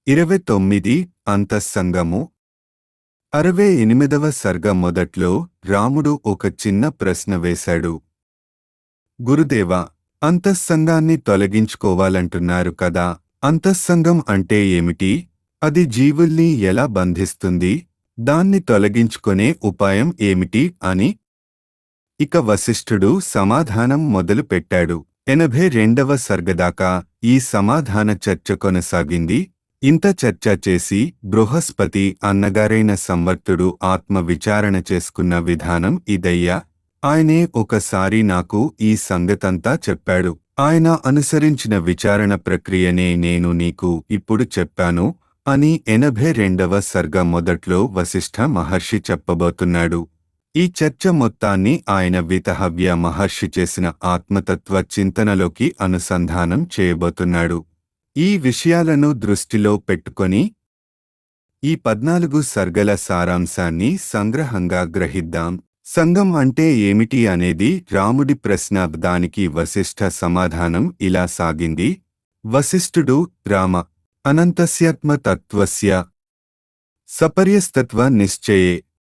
ఇరవై తొమ్మిది అంతఃసంగము అరవై ఎనిమిదవ సర్గ మొదట్లో రాముడు ఒక చిన్న ప్రశ్న వేశాడు గురుదేవ అంతఃసంగాన్ని తొలగించుకోవాలంటున్నారు కదా అంతఃసంగం అంటే ఏమిటి అది జీవుల్ని ఎలా బంధిస్తుంది దాన్ని తొలగించుకునే ఉపాయం ఏమిటి అని ఇక వశిష్ఠుడు సమాధానం మొదలుపెట్టాడు ఎనభై రెండవ సర్గదాకా ఈ సమాధాన చర్చ కొనసాగింది ఇంత చర్చ చేసి బృహస్పతి అన్నగారైన సంవర్తుడు ఆత్మ విచారణ చేసుకున్న విధానం ఇదయ్యా ఆయనే ఒకసారి నాకు ఈ సంగతంతా చెప్పాడు ఆయన అనుసరించిన విచారణ ప్రక్రియనే నేను నీకు ఇప్పుడు చెప్పాను అని ఎనభై రెండవ సర్గ మొదట్లో వశిష్ఠ మహర్షి చెప్పబోతున్నాడు ఈ చర్చ మొత్తాన్ని ఆయన వితహవ్య మహర్షి చేసిన ఆత్మతత్వ చింతనలోకి అనుసంధానం చేయబోతున్నాడు ఈ విషయాలను దృష్టిలో పెట్టుకొని ఈ పద్నాలుగు సర్గల సారాంశాన్ని సంగ్రహంగా గ్రహిద్దాం సంఘం అంటే ఏమిటి అనేది రాముడి ప్రశ్న దానికి వశిష్ఠ సమాధానం ఇలా సాగింది వశిష్ఠుడు రామ అనంతస్యాత్మతత్వస్య సపర్యస్తత్వ నిశ్చయే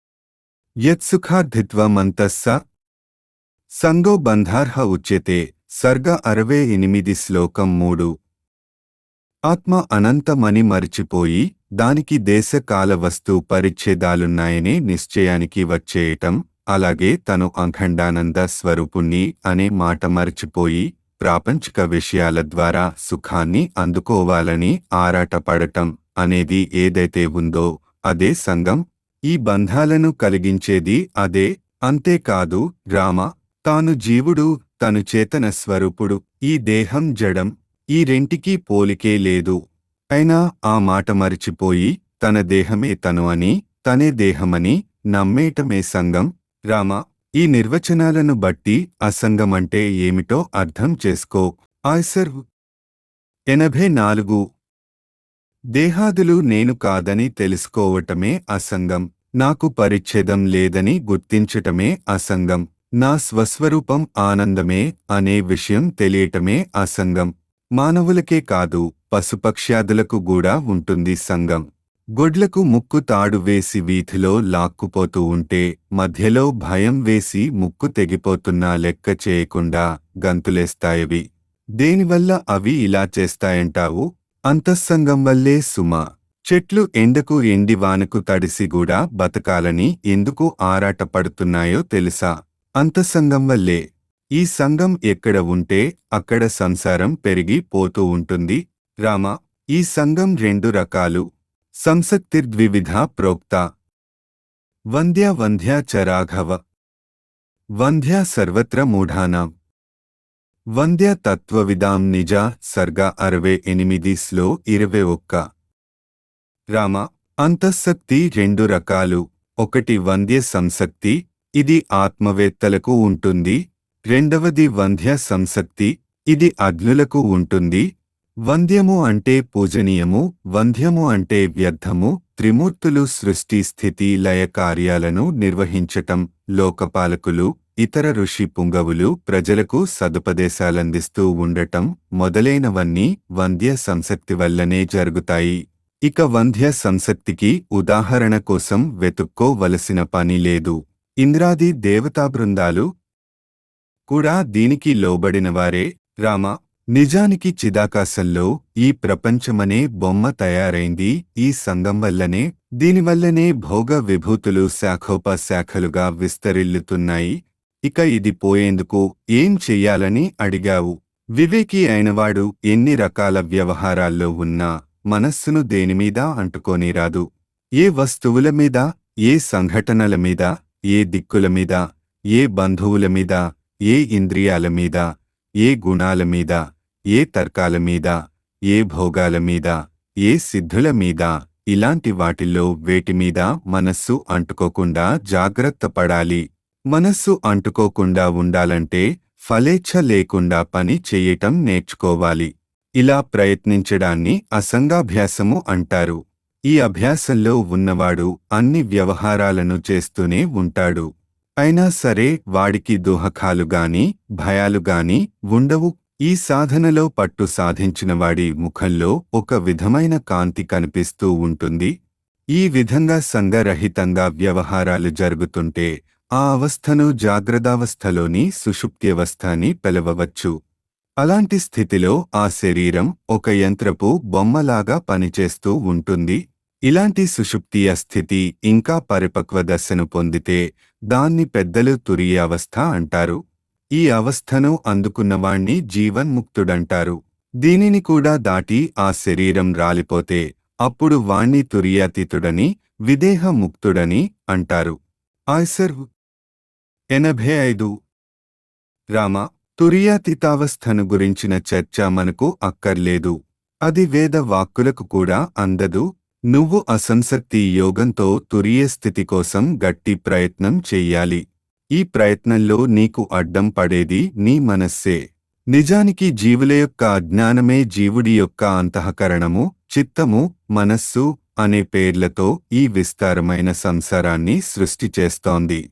యత్సుఖార్థిత్వమంతస్స సంగో బంధార్హ ఉచ్యతే సర్గ అరవై ఎనిమిది శ్లోకం మూడు ఆత్మ అనంతమని మరిచిపోయి దానికి దేశకాల వస్తు పరిచ్ఛేదాలున్నాయనే నిశ్చయానికి వచ్చేయటం అలాగే తను అఖండానంద స్వరూపుణ్ణి అనే మాట మరిచిపోయి ప్రాపంచిక విషయాల ద్వారా సుఖాన్ని అందుకోవాలని ఆరాటపడటం అనేది ఏదైతే ఉందో అదే సంగం ఈ బంధాలను కలిగించేది అదే అంతేకాదు రామ తాను జీవుడు తను చేతన స్వరూపుడు ఈ దేహం జడం ఈ రెంటికీ పోలికే లేదు అయినా ఆ మాట మరిచిపోయి తన దేహమే తను అని తనే దేహమని నమ్మేయటమే సంగం రామ ఈ నిర్వచనాలను బట్టి అసంగమంటే ఏమిటో అర్థం చేసుకో ఆయ్సర్ ఎనభై నాలుగు దేహాదులు నేను కాదని తెలుసుకోవటమే అసంగం నాకు పరిచ్ఛేదం లేదని గుర్తించటమే అసంగం నా స్వస్వరూపం ఆనందమే అనే విషయం తెలియటమే అసంగం మానవులకే కాదు పశుపక్ష్యాదులకు కూడా ఉంటుంది సంగం గొడ్లకు ముక్కు తాడు వేసి వీధిలో లాక్కుపోతూ ఉంటే మధ్యలో భయం వేసి ముక్కు తెగిపోతున్నా లెక్క చేయకుండా గంతులేస్తాయవి దేనివల్ల అవి ఇలా చేస్తాయంటావు అంతఃసంగం వల్లే సుమ చెట్లు ఎండకు ఎండి వానకు తడిసి కూడా బతకాలని ఎందుకు ఆరాటపడుతున్నాయో తెలుసా అంతఃసంగం వల్లే ఈ సంఘం ఎక్కడ ఉంటే అక్కడ సంసారం పెరిగి పోతూ ఉంటుంది రామ ఈ సంఘం రెండు రకాలు సంసక్తిర్ద్వివిధ ప్రోక్త వంద్య వంధ్య చ రాఘవ వంధ్య సర్వత్ర మూఢానాం వంద్య తత్వవిదాం నిజ సర్గ అరవై ఎనిమిది స్లో ఇరవై ఒక్క రామ అంతఃశక్తి రెండు రకాలు ఒకటి వంద్య సంసక్తి ఇది ఆత్మవేత్తలకు ఉంటుంది రెండవది వంధ్య సంసక్తి ఇది అగ్నులకు ఉంటుంది వంద్యము అంటే పూజనీయము వంధ్యము అంటే వ్యర్థము త్రిమూర్తులు సృష్టి స్థితి లయ కార్యాలను నిర్వహించటం లోకపాలకులు ఇతర ఋషి పుంగవులు ప్రజలకు సదుపదేశాలందిస్తూ ఉండటం మొదలైనవన్నీ వంద్య సంసక్తి వల్లనే జరుగుతాయి ఇక వంధ్య సంసక్తికి ఉదాహరణ కోసం వెతుక్కోవలసిన పని లేదు ఇంద్రాది దేవతా బృందాలు కూడా దీనికి లోబడినవారే రామ నిజానికి చిదాకాశంలో ఈ ప్రపంచమనే బొమ్మ తయారైంది ఈ సంఘం వల్లనే దీనివల్లనే భోగ విభూతులు శాఖోపశాఖలుగా విస్తరిల్లుతున్నాయి ఇక ఇది పోయేందుకు ఏం చెయ్యాలని అడిగావు వివేకి అయినవాడు ఎన్ని రకాల వ్యవహారాల్లో ఉన్నా మనస్సును దేనిమీద అంటుకోనిరాదు ఏ వస్తువుల మీద ఏ సంఘటనల మీద ఏ దిక్కుల మీద ఏ బంధువుల మీద ఏ ఇంద్రియాల మీద ఏ గుణాల మీద ఏ తర్కాల మీద ఏ భోగాల మీద ఏ సిద్ధుల మీద ఇలాంటి వాటిల్లో వేటిమీద మనస్సు అంటుకోకుండా జాగ్రత్త పడాలి మనస్సు అంటుకోకుండా ఉండాలంటే ఫలేచ్ఛ లేకుండా పని చెయ్యటం నేర్చుకోవాలి ఇలా ప్రయత్నించడాన్ని అసంగాభ్యాసము అంటారు ఈ అభ్యాసంలో ఉన్నవాడు అన్ని వ్యవహారాలను చేస్తూనే ఉంటాడు అయినా సరే వాడికి దుహకాలు గాని భయాలు గాని ఉండవు ఈ సాధనలో పట్టు సాధించినవాడి ముఖంలో ఒక విధమైన కాంతి కనిపిస్తూ ఉంటుంది ఈ విధంగా సంగరహితంగా వ్యవహారాలు జరుగుతుంటే ఆ అవస్థను జాగ్రత్తావస్థలోని సుషుప్త్యవస్థ అని పిలవవచ్చు అలాంటి స్థితిలో ఆ శరీరం ఒక యంత్రపు బొమ్మలాగా పనిచేస్తూ ఉంటుంది ఇలాంటి సుషుప్తియ స్థితి ఇంకా పరిపక్వ దశను పొందితే దాన్ని పెద్దలు తురియ అవస్థ అంటారు ఈ అవస్థను అందుకున్నవాణ్ణి జీవన్ముక్తుడంటారు దీనిని కూడా దాటి ఆ శరీరం రాలిపోతే అప్పుడు వాణ్ణి తురియాతీతుడని విదేహముక్తుడని అంటారు ఆయ్సర్ ఎనభై ఐదు రామ తురియాతీతావస్థను గురించిన చర్చ మనకు అక్కర్లేదు అది వేద వాక్కులకు కూడా అందదు నువ్వు అసంసక్తి యోగంతో తురియ స్థితి కోసం గట్టి ప్రయత్నం చెయ్యాలి ఈ ప్రయత్నంలో నీకు అడ్డం పడేది నీ మనస్సే నిజానికి జీవుల యొక్క అజ్ఞానమే జీవుడి యొక్క అంతఃకరణము చిత్తము మనస్సు అనే పేర్లతో ఈ విస్తారమైన సంసారాన్ని సృష్టి చేస్తోంది